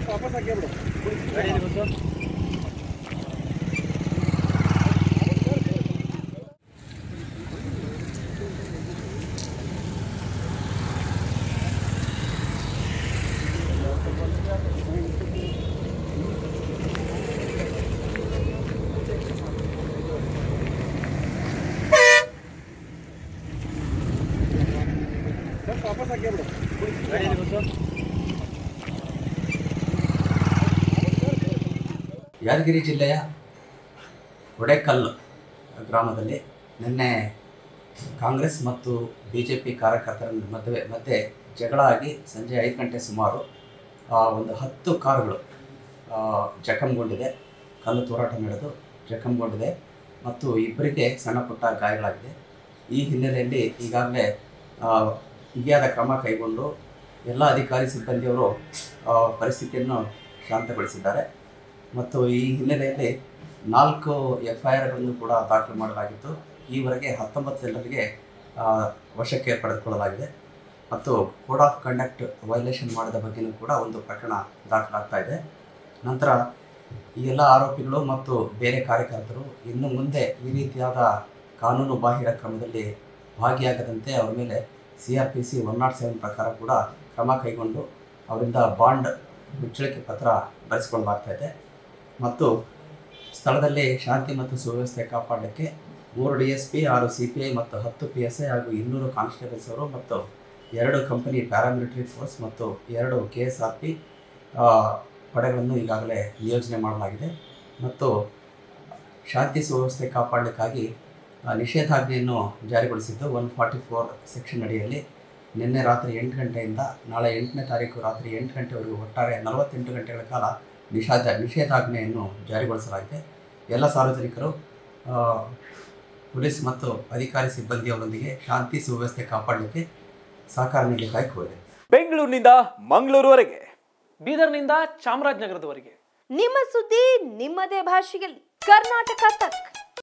ಯಾದಗಿರಿ ಜಿಲ್ಲೆಯ ಒಡೆಕಲ್ ಗ್ರಾಮದಲ್ಲಿ ನಿನ್ನೆ ಕಾಂಗ್ರೆಸ್ ಮತ್ತು ಬಿ ಜೆ ಪಿ ಕಾರ್ಯಕರ್ತರ ಮಧ್ಯೆ ಮಧ್ಯೆ ಜಗಳ ಆಗಿ ಸಂಜೆ ಐದು ಗಂಟೆ ಸುಮಾರು ಆ, ಒಂದು ಹತ್ತು ಕಾರುಗಳು ಆ, ಜಖಂಗೊಂಡಿದೆ ಕಲ್ಲು ತೂರಾಟ ನಡೆದು ಜಖಂಗೊಂಡಿದೆ ಮತ್ತು ಇಬ್ಬರಿಗೆ ಸಣ್ಣ ಪುಟ್ಟ ಗಾಯಗಳಾಗಿದೆ ಈ ಹಿನ್ನೆಲೆಯಲ್ಲಿ ಈಗಾಗಲೇ ಬಿಗಿಯಾದ ಕ್ರಮ ಕೈಗೊಂಡು ಎಲ್ಲ ಅಧಿಕಾರಿ ಸಿಬ್ಬಂದಿಯವರು ಆ, ಪರಿಸ್ಥಿತಿಯನ್ನು ಶಾಂತಗೊಳಿಸಿದ್ದಾರೆ ಮತ್ತು ಈ ಹಿನ್ನೆಲೆಯಲ್ಲಿ ನಾಲ್ಕು ಎಫ್ ಐ ಆರ್ಗಳನ್ನು ಕೂಡ ದಾಖಲು ಮಾಡಲಾಗಿದ್ದು ಈವರೆಗೆ ಹತ್ತೊಂಬತ್ತು ಜನರಿಗೆ ಆ, ವಶಕ್ಕೆ ಪಡೆದುಕೊಳ್ಳಲಾಗಿದೆ ಮತ್ತು ಕೋಡ್ ಆಫ್ ಕಂಡಕ್ಟ್ ವೈಲೇಷನ್ ಮಾಡಿದ ಬಗ್ಗೆಯೂ ಕೂಡ ಒಂದು ಪ್ರಕರಣ ದಾಖಲಾಗ್ತಾ ಇದೆ ನಂತರ ಈ ಎಲ್ಲ ಆರೋಪಿಗಳು ಮತ್ತು ಬೇರೆ ಕಾರ್ಯಕರ್ತರು ಇನ್ನು ಮುಂದೆ ಈ ರೀತಿಯಾದ ಕಾನೂನು ಬಾಹಿರ ಕ್ರಮದಲ್ಲಿ ಭಾಗಿಯಾಗದಂತೆ ಅವರ ಮೇಲೆ C R P C one not seven ಪ್ರಕಾರ ಕೂಡ ಕ್ರಮ ಕೈಗೊಂಡು ಅವರಿಂದ ಬಾಂಡ್ ಮುಚ್ಚಳಿಕೆ ಪತ್ರ ಬರೆಸಿಕೊಳ್ಳಲಾಗ್ತಾ ಇದೆ ಮತ್ತು ಸ್ಥಳದಲ್ಲಿ ಶಾಂತಿ ಮತ್ತು ಸುವ್ಯವಸ್ಥೆ ಕಾಪಾಡಲಿಕ್ಕೆ ಮೂರು ಡಿ ಎಸ್ ಪಿ ಆರು ಸಿ ಪಿ ಐ ಮತ್ತು ಹತ್ತು ಪಿ ಎಸ್ ಐ ಹಾಗೂ ಇನ್ನೂರು ಕಾನ್ಸ್ಟೇಬಲ್ಸ್ ಅವರು ಮತ್ತು ಎರಡು ಕಂಪನಿ ಪ್ಯಾರಾಮಿಲಿಟರಿ ಫೋರ್ಸ್ ಮತ್ತು ಎರಡು ಕೆ ಎಸ್ ಆರ್ ಪಿ ಪಡೆಗಳನ್ನು ಈಗಾಗಲೇ ನಿಯೋಜನೆ ಮಾಡಲಾಗಿದೆ ಮತ್ತು ಶಾಂತಿ ಸುವ್ಯವಸ್ಥೆ ಕಾಪಾಡಲಿಕ್ಕಾಗಿ ಆ, ನಿಷೇಧಾಜ್ಞೆಯನ್ನು ಜಾರಿಗೊಳಿಸಿದ್ದು ಒನ್ ಫಾರ್ಟಿ ಫೋರ್ ಸೆಕ್ಷನ್ ಅಡಿಯಲ್ಲಿ ನಿನ್ನೆ ರಾತ್ರಿ ಎಂಟು ಗಂಟೆಯಿಂದ ನಾಳೆ ಎಂಟನೇ ತಾರೀಕು ರಾತ್ರಿ ಎಂಟು ಗಂಟೆವರೆಗೂ ಒಟ್ಟಾರೆ ನಲವತ್ತೆಂಟು ಗಂಟೆಗಳ ಕಾಲ ನಿಷೇಧ ನಿಷೇಧಾಜ್ಞೆಯನ್ನು ಜಾರಿಗೊಳಿಸಲಾಗಿದೆ ಎಲ್ಲ ಸಾರ್ವಜನಿಕರು ಆ, ಪೊಲೀಸ್ ಮತ್ತು ಅಧಿಕಾರಿ ಸಿಬ್ಬಂದಿಯವರೊಂದಿಗೆ ಶಾಂತಿ ಸುವ್ಯವಸ್ಥೆ ಕಾಪಾಡಲಿಕ್ಕೆ ಸಹಕಾರ ನೀಡಲಿಕ್ಕಾಗಿ ಕೋರಿದೆ ಬೆಂಗಳೂರಿನಿಂದ ಮಂಗಳೂರುವರೆಗೆ ಬೀದರ್ನಿಂದ ಚಾಮರಾಜನಗರದವರೆಗೆ ನಿಮ್ಮ ಸುದ್ದಿ ನಿಮ್ಮದೇ ಭಾಷೆಯಲ್ಲಿ ಕರ್ನಾಟಕ ತಕ್